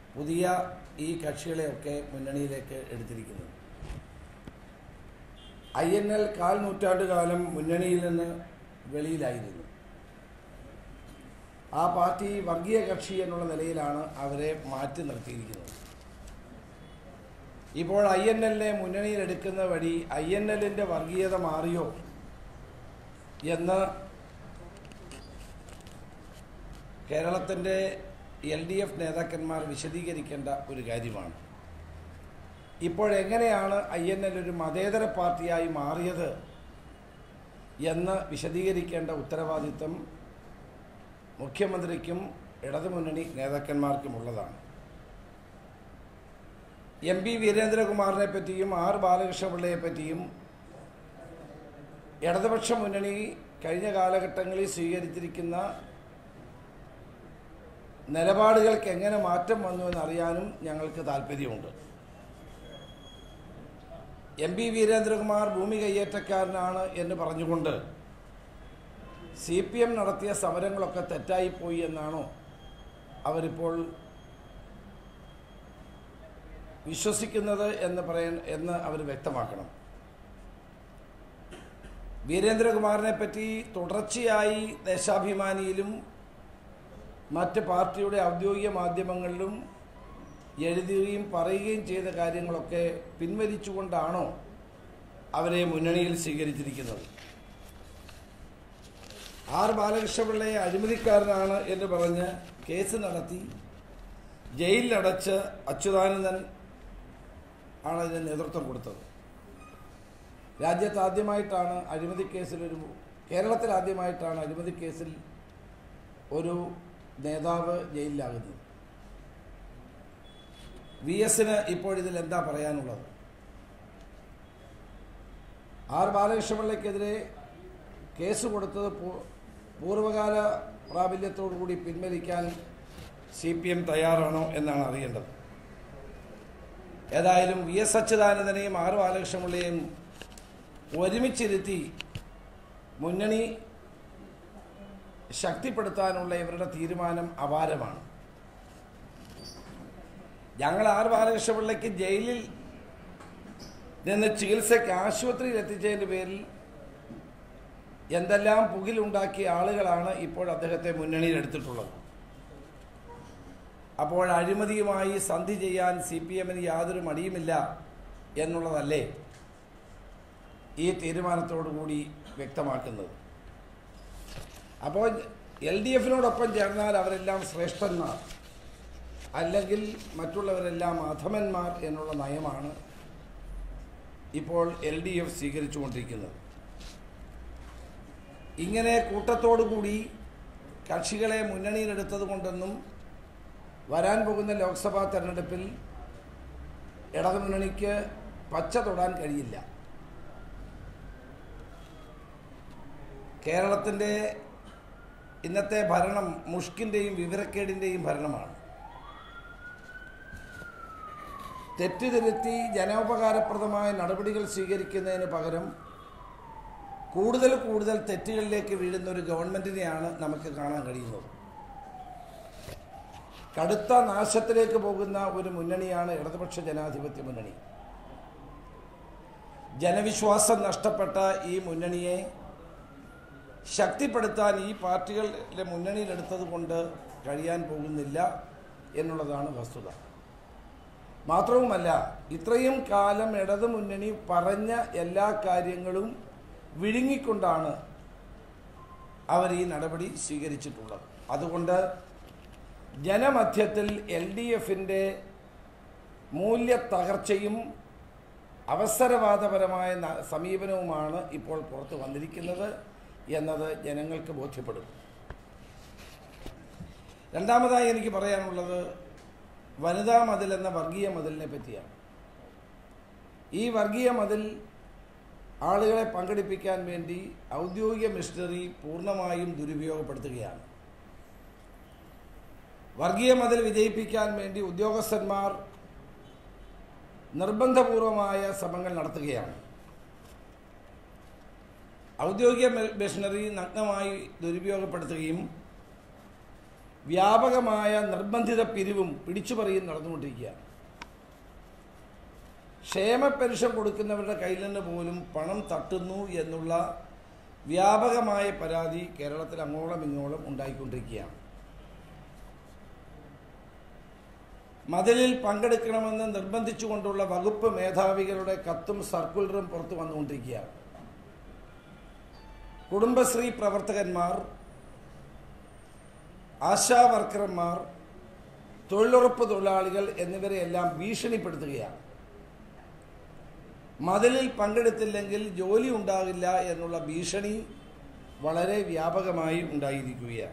പുതിയ ഈ കക്ഷികളെയൊക്കെ മുന്നണിയിലേക്ക് എടുത്തിരിക്കുന്നത് ഐ എൻ എൽ കാൽ നൂറ്റാണ്ട് കാലം മുന്നണിയിൽ നിന്ന് വെളിയിലായിരുന്നു ആ പാർട്ടി വർഗീയ കക്ഷി എന്നുള്ള നിലയിലാണ് അവരെ മാറ്റി നിർത്തിയിരിക്കുന്നത് ഇപ്പോൾ ഐ എൻ എല്ലിനെ മുന്നണിയിൽ എടുക്കുന്ന വഴി ഐ എൻ എല്ലിൻ്റെ വർഗീയത മാറിയോ എന്ന് കേരളത്തിൻ്റെ എൽ ഡി എഫ് നേതാക്കന്മാർ വിശദീകരിക്കേണ്ട ഒരു കാര്യമാണ് ഇപ്പോഴെങ്ങനെയാണ് ഐ എൻ എൽ ഒരു മതേതര പാർട്ടിയായി മാറിയത് എന്ന് വിശദീകരിക്കേണ്ട ഉത്തരവാദിത്വം മുഖ്യമന്ത്രിക്കും ഇടതുമുന്നണി നേതാക്കന്മാർക്കുമുള്ളതാണ് എം പി വീരേന്ദ്രകുമാറിനെ പറ്റിയും ആർ ബാലകൃഷ്ണപിള്ളയെ പറ്റിയും ഇടതുപക്ഷ മുന്നണി കഴിഞ്ഞ കാലഘട്ടങ്ങളിൽ സ്വീകരിച്ചിരിക്കുന്ന നിലപാടുകൾക്ക് എങ്ങനെ മാറ്റം വന്നു എന്നറിയാനും ഞങ്ങൾക്ക് താല്പര്യമുണ്ട് എം പി വീരേന്ദ്രകുമാർ ഭൂമി കയ്യേറ്റക്കാരനാണ് എന്ന് പറഞ്ഞുകൊണ്ട് സി പി എം നടത്തിയ സമരങ്ങളൊക്കെ തെറ്റായിപ്പോയി എന്നാണോ അവരിപ്പോൾ വിശ്വസിക്കുന്നത് എന്ന് പറയാൻ എന്ന് അവർ വ്യക്തമാക്കണം വീരേന്ദ്രകുമാറിനെ പറ്റി തുടർച്ചയായി ദേശാഭിമാനിയിലും മറ്റ് പാർട്ടിയുടെ ഔദ്യോഗിക മാധ്യമങ്ങളിലും എഴുതുകയും പറയുകയും ചെയ്ത കാര്യങ്ങളൊക്കെ പിൻവലിച്ചുകൊണ്ടാണോ അവരെ മുന്നണിയിൽ സ്വീകരിച്ചിരിക്കുന്നത് ആർ ബാലകൃഷ്ണപിള്ളയെ അഴിമതിക്കാരനാണ് എന്ന് പറഞ്ഞ് കേസ് നടത്തി ജയിലിലടച്ച് അച്യുതാനന്ദൻ ആണ് ഇതിന് നേതൃത്വം കൊടുത്തത് രാജ്യത്ത് ആദ്യമായിട്ടാണ് അഴിമതി കേസിലൊരു കേരളത്തിൽ ആദ്യമായിട്ടാണ് അഴിമതി കേസിൽ ഒരു നേതാവ് ജയിലിലാകുന്നത് വി എസിന് ഇപ്പോഴിതിൽ എന്താ പറയാനുള്ളത് ആർ ബാലകൃഷ്ണപിള്ളയ്ക്കെതിരെ കേസ് കൊടുത്തത് പൂ- പൂർവ്വകാല പ്രാബല്യത്തോടുകൂടി പിൻവലിക്കാൻ സി പി എം തയ്യാറാണോ എന്നാണ് അറിയേണ്ടത് ഏതായാലും വി എസ് അച്യുതാനന്ദനെയും ആർ ബാലകൃഷ്ണപിള്ളയെയും ഒരുമിച്ചിരുത്തി മുന്നണി ശക്തിപ്പെടുത്താനുള്ള ഇവരുടെ തീരുമാനം അപാരമാണ് ഞങ്ങൾ ആർ ബാലകൃഷ്ണപിള്ളയ്ക്ക് ജയിലിൽ നിന്ന് ചികിത്സയ്ക്ക് ആശുപത്രിയിൽ എത്തിച്ചതിൻ്റെ പേരിൽ എന്തെല്ലാം പുകിലുണ്ടാക്കിയ ആളുകളാണ് ഇപ്പോൾ അദ്ദേഹത്തെ മുന്നണിയിൽ എടുത്തിട്ടുള്ളത് അപ്പോൾ അഴിമതിയുമായി സന്ധി ചെയ്യാൻ സി പി എമ്മിന് യാതൊരു മടിയുമില്ല എന്നുള്ളതല്ലേ ഈ തീരുമാനത്തോടു കൂടി വ്യക്തമാക്കുന്നത് അപ്പോൾ എൽ ഡി എഫിനോടൊപ്പം ചേർന്നാൽ അവരെല്ലാം ശ്രേഷ്ഠന്മാർ അല്ലെങ്കിൽ മറ്റുള്ളവരെല്ലാം അധമന്മാർ എന്നുള്ള നയമാണ് ഇപ്പോൾ എൽ ഡി എഫ് സ്വീകരിച്ചുകൊണ്ടിരിക്കുന്നത് ഇങ്ങനെ കൂട്ടത്തോടു കൂടി കക്ഷികളെ മുന്നണിയിലെടുത്തത് കൊണ്ടൊന്നും വരാൻ പോകുന്ന ലോക്സഭാ തെരഞ്ഞെടുപ്പിൽ ഇടതുമുന്നണിക്ക് പച്ച തൊടാൻ കഴിയില്ല കേരളത്തിൻ്റെ ഇന്നത്തെ ഭരണം മുഷ്കിൻ്റെയും വിവരക്കേടിൻ്റെയും ഭരണമാണ് തെറ്റുതിരുത്തി ജനോപകാരപ്രദമായ നടപടികൾ സ്വീകരിക്കുന്നതിന് പകരം കൂടുതൽ കൂടുതൽ തെറ്റുകളിലേക്ക് വീഴുന്ന ഒരു ഗവൺമെൻറ്റിനെയാണ് നമുക്ക് കാണാൻ കഴിയുന്നത് കടുത്ത നാശത്തിലേക്ക് പോകുന്ന ഒരു മുന്നണിയാണ് ഇടതുപക്ഷ ജനാധിപത്യ മുന്നണി ജനവിശ്വാസം നഷ്ടപ്പെട്ട ഈ മുന്നണിയെ ശക്തിപ്പെടുത്താൻ ഈ പാർട്ടികളുടെ മുന്നണിയിലെടുത്തത് കൊണ്ട് കഴിയാൻ പോകുന്നില്ല എന്നുള്ളതാണ് വസ്തുത മാത്രവുമല്ല ഇത്രയും കാലം ഇടതു മുന്നണി പറഞ്ഞ എല്ലാ കാര്യങ്ങളും വിഴുങ്ങിക്കൊണ്ടാണ് അവർ ഈ നടപടി സ്വീകരിച്ചിട്ടുള്ളത് അതുകൊണ്ട് ജനമധ്യത്തിൽ എൽ ഡി എഫിൻ്റെ മൂല്യ തകർച്ചയും അവസരവാദപരമായ ന- സമീപനവുമാണ് ഇപ്പോൾ പുറത്തു വന്നിരിക്കുന്നത് എന്നത് ജനങ്ങൾക്ക് ബോധ്യപ്പെടും രണ്ടാമതായി എനിക്ക് പറയാനുള്ളത് വനിതാ മതിൽ എന്ന വർഗീയ മതിലിനെ പറ്റിയാണ് ഈ വർഗീയ മതിൽ ആളുകളെ പങ്കെടുപ്പിക്കാൻ വേണ്ടി ഔദ്യോഗിക മിഷണറി പൂർണ്ണമായും ദുരുപയോഗപ്പെടുത്തുകയാണ് വർഗീയ മതിൽ വിജയിപ്പിക്കാൻ വേണ്ടി ഉദ്യോഗസ്ഥന്മാർ നിർബന്ധപൂർവമായ ശ്രമങ്ങൾ നടത്തുകയാണ് ഔദ്യോഗിക മെ- മിഷണറി നഗ്നമായി ദുരുപയോഗപ്പെടുത്തുകയും വ്യാപകമായ നിർബന്ധിത പിരിവും പിടിച്ചുപറിയും നടന്നുകൊണ്ടിരിക്കുകയാണ് ക്ഷേമ പെൻഷൻ കൊടുക്കുന്നവരുടെ കയ്യിൽ നിന്ന് പോലും പണം തട്ടുന്നു എന്നുള്ള വ്യാപകമായ പരാതി കേരളത്തിൽ അങ്ങോളം ഇങ്ങോളം ഉണ്ടായിക്കൊണ്ടിരിക്കുകയാണ് മതിലിൽ പങ്കെടുക്കണമെന്ന് നിർബന്ധിച്ചുകൊണ്ടുള്ള വകുപ്പ് മേധാവികളുടെ കത്തും സർക്കുലറും പുറത്തു വന്നുകൊണ്ടിരിക്കുകയാണ് കുടുംബശ്രീ പ്രവർത്തകന്മാർ ആശാ വർക്കർമാർ തൊഴിലുറപ്പ് തൊഴിലാളികൾ എന്നിവരെയെല്ലാം ഭീഷണിപ്പെടുത്തുകയാണ് മതിലിൽ പങ്കെടുത്തില്ലെങ്കിൽ ജോലി ഉണ്ടാകില്ല എന്നുള്ള ഭീഷണി വളരെ വ്യാപകമായി ഉണ്ടായിരിക്കുകയാണ്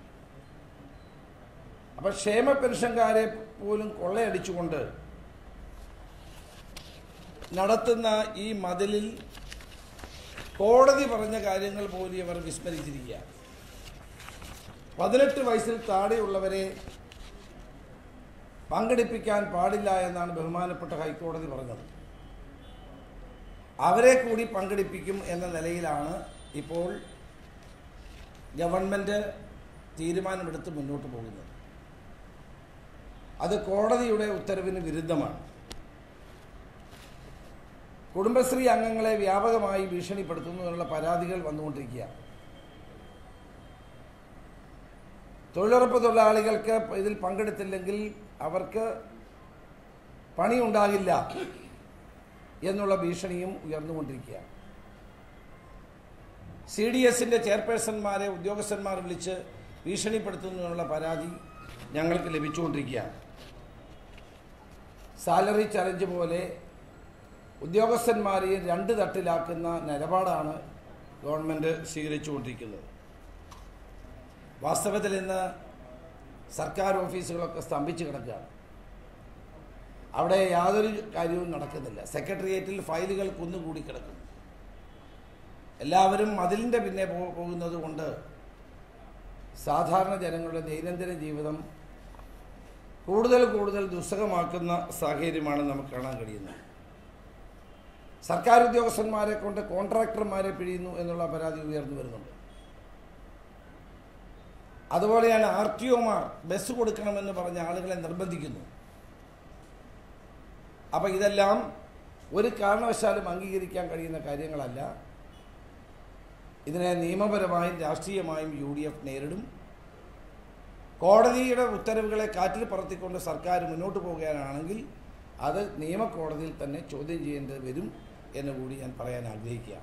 അപ്പൊ ക്ഷേമ പെൻഷൻകാരെ പോലും കൊള്ളയടിച്ചുകൊണ്ട് നടത്തുന്ന ഈ മതിലിൽ കോടതി പറഞ്ഞ കാര്യങ്ങൾ പോലും ഇവർ വിസ്മരിച്ചിരിക്കുകയാണ് പതിനെട്ട് വയസ്സിൽ താഴെയുള്ളവരെ പങ്കെടുപ്പിക്കാൻ പാടില്ല എന്നാണ് ബഹുമാനപ്പെട്ട ഹൈക്കോടതി പറഞ്ഞത് അവരെ കൂടി പങ്കെടുപ്പിക്കും എന്ന നിലയിലാണ് ഇപ്പോൾ ഗവൺമെൻറ് തീരുമാനമെടുത്ത് മുന്നോട്ട് പോകുന്നത് അത് കോടതിയുടെ ഉത്തരവിന് വിരുദ്ധമാണ് കുടുംബശ്രീ അംഗങ്ങളെ വ്യാപകമായി ഭീഷണിപ്പെടുത്തുന്നു എന്നുള്ള പരാതികൾ വന്നുകൊണ്ടിരിക്കുകയാണ് തൊഴിലുറപ്പ് തൊഴിലാളികൾക്ക് ഇതിൽ പങ്കെടുത്തില്ലെങ്കിൽ അവർക്ക് പണി ഉണ്ടാകില്ല എന്നുള്ള ഭീഷണിയും ഉയർന്നുകൊണ്ടിരിക്കുകയാണ് സി ഡി എസിൻ്റെ ചെയർപേഴ്സൺമാരെ ഉദ്യോഗസ്ഥന്മാർ വിളിച്ച് ഭീഷണിപ്പെടുത്തുന്നു എന്നുള്ള പരാതി ഞങ്ങൾക്ക് ലഭിച്ചുകൊണ്ടിരിക്കുകയാണ് സാലറി ചലഞ്ച് പോലെ ഉദ്യോഗസ്ഥന്മാരെയും രണ്ട് തട്ടിലാക്കുന്ന നിലപാടാണ് ഗവൺമെൻറ് സ്വീകരിച്ചുകൊണ്ടിരിക്കുന്നത് വാസ്തവത്തിൽ ഇന്ന് സർക്കാർ ഓഫീസുകളൊക്കെ സ്തംഭിച്ച് കിടക്കുകയാണ് അവിടെ യാതൊരു കാര്യവും നടക്കുന്നില്ല സെക്രട്ടേറിയറ്റിൽ ഫയലുകൾ കുന്നുകൂടി കിടക്കുന്നു എല്ലാവരും മതിലിൻ്റെ പിന്നെ പോ- പോകുന്നത് കൊണ്ട് സാധാരണ ജനങ്ങളുടെ ദൈനംദിന ജീവിതം കൂടുതൽ കൂടുതൽ ദുസ്സഹമാക്കുന്ന സാഹചര്യമാണ് നമുക്ക് കാണാൻ കഴിയുന്നത് സർക്കാർ ഉദ്യോഗസ്ഥന്മാരെ കൊണ്ട് കോൺട്രാക്ടർമാരെ പിഴിയുന്നു എന്നുള്ള പരാതി ഉയർന്നു വരുന്നുണ്ട് അതുപോലെയാണ് ആർ ടി ഒമാർ ബസ് കൊടുക്കണമെന്ന് പറഞ്ഞ ആളുകളെ നിർബന്ധിക്കുന്നു അപ്പം ഇതെല്ലാം ഒരു കാരണവശാലും അംഗീകരിക്കാൻ കഴിയുന്ന കാര്യങ്ങളല്ല ഇതിനെ നിയമപരമായും രാഷ്ട്രീയമായും യു ഡി എഫ് നേരിടും കോടതിയുടെ ഉത്തരവുകളെ കാറ്റിൽ പറത്തിക്കൊണ്ട് സർക്കാർ മുന്നോട്ട് പോകുകയാണെങ്കിൽ അത് നിയമക്കോടതിയിൽ തന്നെ ചോദ്യം ചെയ്യേണ്ടി വരും എന്ന് കൂടി ഞാൻ പറയാൻ ആഗ്രഹിക്കുക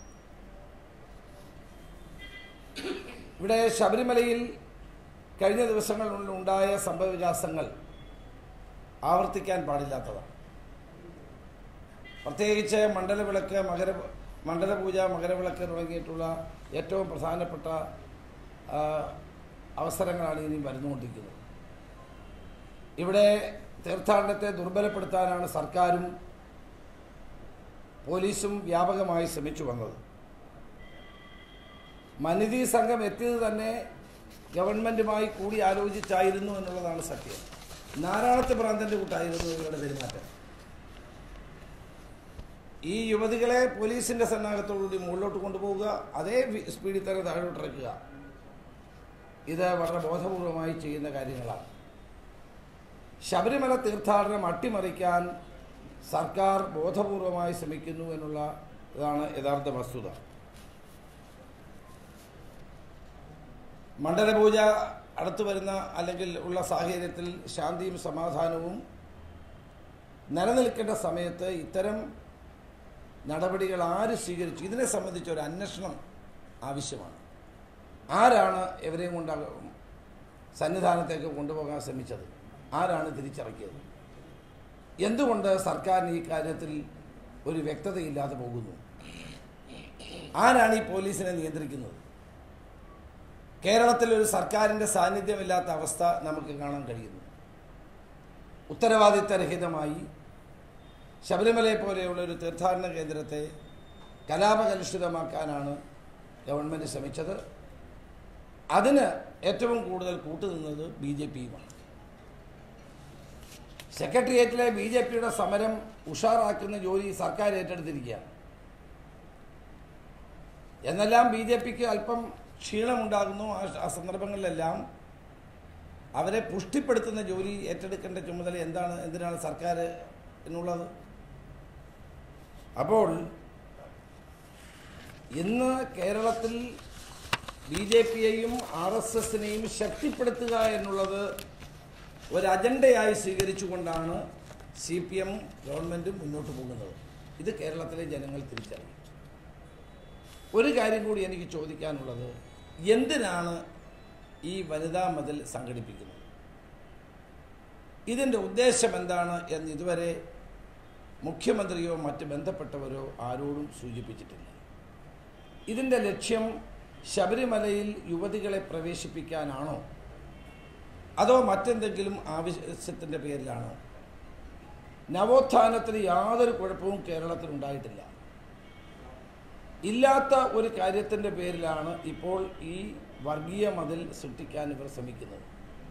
ഇവിടെ ശബരിമലയിൽ കഴിഞ്ഞ ദിവസങ്ങളിൽ ഉണ്ടായ സംഭവവികാസങ്ങൾ ആവർത്തിക്കാൻ പാടില്ലാത്തതാണ് പ്രത്യേകിച്ച് മണ്ഡലവിളക്ക് മകര മണ്ഡലപൂജ മകരവിളക്ക് തുടങ്ങിയിട്ടുള്ള ഏറ്റവും പ്രധാനപ്പെട്ട ആ, അവസരങ്ങളാണ് ഇനിയും വരുന്നുകൊണ്ടിരിക്കുന്നത് ഇവിടെ തീർത്ഥാടനത്തെ ദുർബലപ്പെടുത്താനാണ് സർക്കാരും പോലീസും വ്യാപകമായി ശ്രമിച്ചു വന്നത് മനിതി സംഘം എത്തിയത് തന്നെ ഗവൺമെൻറ്റുമായി കൂടി ആലോചിച്ചായിരുന്നു എന്നുള്ളതാണ് സത്യം നാരായണത്ത് ഭ്രാന്തൻ്റെ കൂട്ടായിരുന്നു ഇവരുടെ പെരുമാറ്റം ഈ യുവതികളെ പോലീസിൻ്റെ സന്നാഹത്തോടുകൂടി മുകളിലോട്ട് കൊണ്ടുപോവുക അതേ വി- സ്പീഡിൽ തന്നെ താഴോട്ടിറക്കുക ഇത് വളരെ ബോധപൂർവമായി ചെയ്യുന്ന കാര്യങ്ങളാണ് ശബരിമല തീർത്ഥാടനം അട്ടിമറിക്കാൻ സർക്കാർ ബോധപൂർവമായി ശ്രമിക്കുന്നു എന്നുള്ള ഇതാണ് യഥാർത്ഥ വസ്തുത മണ്ഡലപൂജ അടുത്തു വരുന്ന അല്ലെങ്കിൽ ഉള്ള സാഹചര്യത്തിൽ ശാന്തിയും സമാധാനവും നിലനിൽക്കേണ്ട സമയത്ത് ഇത്തരം നടപടികൾ ആര് സ്വീകരിച്ചു ഇതിനെ സംബന്ധിച്ച് ഒരു അന്വേഷണം ആവശ്യമാണ് ആരാണ് ഇവരെയും കൊണ്ട് അക- സന്നിധാനത്തേക്ക് കൊണ്ടുപോകാൻ ശ്രമിച്ചത് ആരാണ് തിരിച്ചറക്കിയത് എന്തുകൊണ്ട് സർക്കാരിന് ഈ കാര്യത്തിൽ ഒരു വ്യക്തതയില്ലാതെ പോകുന്നു ആരാണ് ഈ പോലീസിനെ നിയന്ത്രിക്കുന്നത് കേരളത്തിൽ ഒരു സർക്കാരിൻ്റെ സാന്നിധ്യമില്ലാത്ത അവസ്ഥ നമുക്ക് കാണാൻ കഴിയുന്നു ഉത്തരവാദിത്തരഹിതമായി ശബരിമലയെ പോലെയുള്ള ഒരു തീർത്ഥാടന കേന്ദ്രത്തെ കലാപകലുഷിതമാക്കാനാണ് ഗവൺമെൻറ് ശ്രമിച്ചത് അതിന് ഏറ്റവും കൂടുതൽ കൂട്ടുനിന്നത് ബി ജെ പിയുമാണ് സെക്രട്ടേറിയറ്റിലെ ബി ജെ പിയുടെ സമരം ഉഷാറാക്കുന്ന ജോലി സർക്കാർ ഏറ്റെടുത്തിരിക്കുകയാണ് എന്നെല്ലാം ബി ജെ പിക്ക് അല്പം ക്ഷീണമുണ്ടാകുന്നു ആ ആ സന്ദർഭങ്ങളിലെല്ലാം അവരെ പുഷ്ടിപ്പെടുത്തുന്ന ജോലി ഏറ്റെടുക്കേണ്ട ചുമതല എന്താണ് എന്തിനാണ് സർക്കാർ എന്നുള്ളത് അപ്പോൾ ഇന്ന് കേരളത്തിൽ ബി ജെ പിയെയും ആർ എസ് എസിനെയും ശക്തിപ്പെടുത്തുക എന്നുള്ളത് ഒരു അജണ്ടയായി സ്വീകരിച്ചുകൊണ്ടാണ് സി പി എം ഗവൺമെൻറ് മുന്നോട്ട് പോകുന്നത് ഇത് കേരളത്തിലെ ജനങ്ങൾ തിരിച്ചറിയും ഒരു കാര്യം കൂടി എനിക്ക് ചോദിക്കാനുള്ളത് എന്തിനാണ് ഈ വനിതാ മതിൽ സംഘടിപ്പിക്കുന്നത് ഇതിൻ്റെ ഉദ്ദേശം എന്താണ് എന്ന് ഇതുവരെ മുഖ്യമന്ത്രിയോ മറ്റ് ബന്ധപ്പെട്ടവരോ ആരോടും സൂചിപ്പിച്ചിട്ടില്ല ഇതിൻ്റെ ലക്ഷ്യം ശബരിമലയിൽ യുവതികളെ പ്രവേശിപ്പിക്കാനാണോ അതോ മറ്റെന്തെങ്കിലും ആവശ്യത്തിൻ്റെ പേരിലാണോ നവോത്ഥാനത്തിന് യാതൊരു കുഴപ്പവും കേരളത്തിൽ ഉണ്ടായിട്ടില്ല ഇല്ലാത്ത ഒരു കാര്യത്തിൻ്റെ പേരിലാണ് ഇപ്പോൾ ഈ വർഗീയ മതിൽ സൃഷ്ടിക്കാൻ ഇവർ ശ്രമിക്കുന്നത്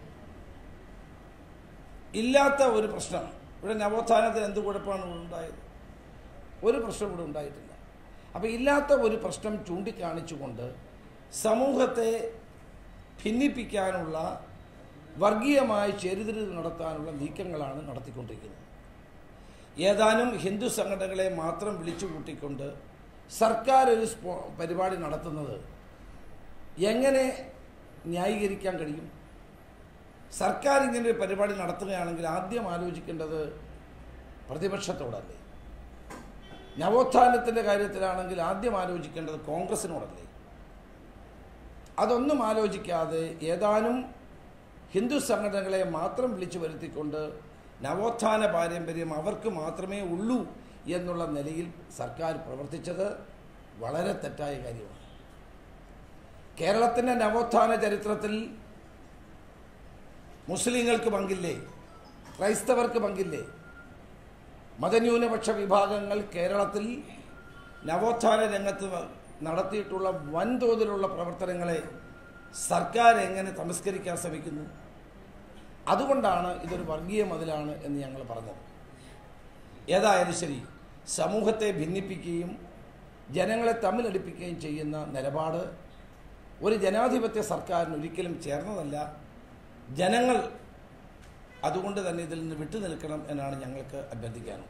ഇല്ലാത്ത ഒരു പ്രശ്നം ഇവിടെ നവോത്ഥാനത്തിന് എന്ത് കുഴപ്പമാണ് ഇവിടെ ഉണ്ടായത് ഒരു പ്രശ്നം ഇവിടെ ഉണ്ടായിട്ടില്ല അപ്പോൾ ഇല്ലാത്ത ഒരു പ്രശ്നം ചൂണ്ടിക്കാണിച്ചുകൊണ്ട് സമൂഹത്തെ ഭിന്നിപ്പിക്കാനുള്ള വർഗീയമായ ചേരിതിരി നടത്താനുള്ള നീക്കങ്ങളാണ് നടത്തിക്കൊണ്ടിരിക്കുന്നത് ഏതാനും ഹിന്ദു സംഘടനകളെ മാത്രം വിളിച്ചു കൂട്ടിക്കൊണ്ട് സർക്കാർ ഒരു സ്പോ പരിപാടി നടത്തുന്നത് എങ്ങനെ ന്യായീകരിക്കാൻ കഴിയും സർക്കാർ ഇങ്ങനെ ഒരു പരിപാടി നടത്തുകയാണെങ്കിൽ ആദ്യം ആലോചിക്കേണ്ടത് പ്രതിപക്ഷത്തോടല്ലേ നവോത്ഥാനത്തിൻ്റെ കാര്യത്തിലാണെങ്കിൽ ആദ്യം ആലോചിക്കേണ്ടത് കോൺഗ്രസിനോടല്ലേ അതൊന്നും ആലോചിക്കാതെ ഏതാനും ഹിന്ദു സംഘടനകളെ മാത്രം വിളിച്ചു വരുത്തിക്കൊണ്ട് നവോത്ഥാന പാരമ്പര്യം അവർക്ക് മാത്രമേ ഉള്ളൂ എന്നുള്ള നിലയിൽ സർക്കാർ പ്രവർത്തിച്ചത് വളരെ തെറ്റായ കാര്യമാണ് കേരളത്തിൻ്റെ നവോത്ഥാന ചരിത്രത്തിൽ മുസ്ലിങ്ങൾക്ക് പങ്കില്ലേ ക്രൈസ്തവർക്ക് പങ്കില്ലേ മതന്യൂനപക്ഷ വിഭാഗങ്ങൾ കേരളത്തിൽ നവോത്ഥാന രംഗത്ത് നടത്തിയിട്ടുള്ള വൻതോതിലുള്ള പ്രവർത്തനങ്ങളെ സർക്കാർ എങ്ങനെ തമസ്കരിക്കാൻ ശ്രമിക്കുന്നു അതുകൊണ്ടാണ് ഇതൊരു വർഗീയ മതിലാണ് എന്ന് ഞങ്ങൾ പറഞ്ഞത് ഏതായാലും ശരി സമൂഹത്തെ ഭിന്നിപ്പിക്കുകയും ജനങ്ങളെ തമ്മിലടിപ്പിക്കുകയും ചെയ്യുന്ന നിലപാട് ഒരു ജനാധിപത്യ സർക്കാരിന് ഒരിക്കലും ചേർന്നതല്ല ജനങ്ങൾ അതുകൊണ്ട് തന്നെ ഇതിൽ നിന്ന് വിട്ടുനിൽക്കണം എന്നാണ് ഞങ്ങൾക്ക് അഭ്യർത്ഥിക്കാനുള്ളത്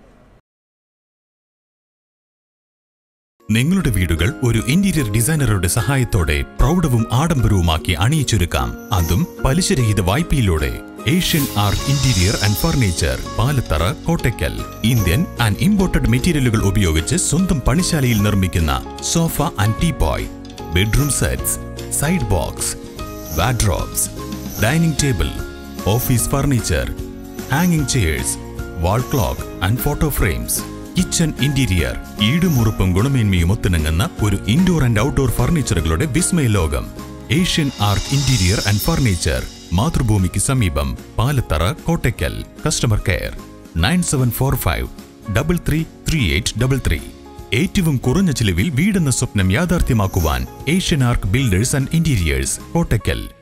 നിങ്ങളുടെ വീടുകൾ ഒരു ഇന്റീരിയർ ഡിസൈനറുടെ സഹായത്തോടെ പ്രൗഢവും ആഡംബരവുമാക്കി അണിയിച്ചൊരുക്കാം അതും പലിശരഹിത വായ്പയിലൂടെ Asian art interior and furniture Palathara Kottakkal Indian and imported മെറ്റീരിയലുകൾ ഉപയോഗിച്ച് സ്വന്തം പണിശാലയിൽ നിർമ്മിക്കുന്ന sofa and teapoy bedroom sets side box wardrobes dining table office furniture ഹാങ്ങിങ് chairs wall clock and photo frames kitchen interior ഈടുമുറുപ്പും ഗുണമേന്മയും ഒത്തിണങ്ങുന്ന ഒരു ഇൻഡോർ ആൻഡ് ഔട്ട്ഡോർ ഫർണിച്ചറുകളുടെ വിസ്മയ ലോകം Asian art interior and furniture മാതൃഭൂമിക്ക് സമീപം Palathara Kottakkal customer care nine seven four five double three three eight double three ഏറ്റവും കുറഞ്ഞ ചിലവിൽ വീടെന്ന സ്വപ്നം യാഥാർത്ഥ്യമാക്കുവാൻ Asian arc builders and interiors Kottakkal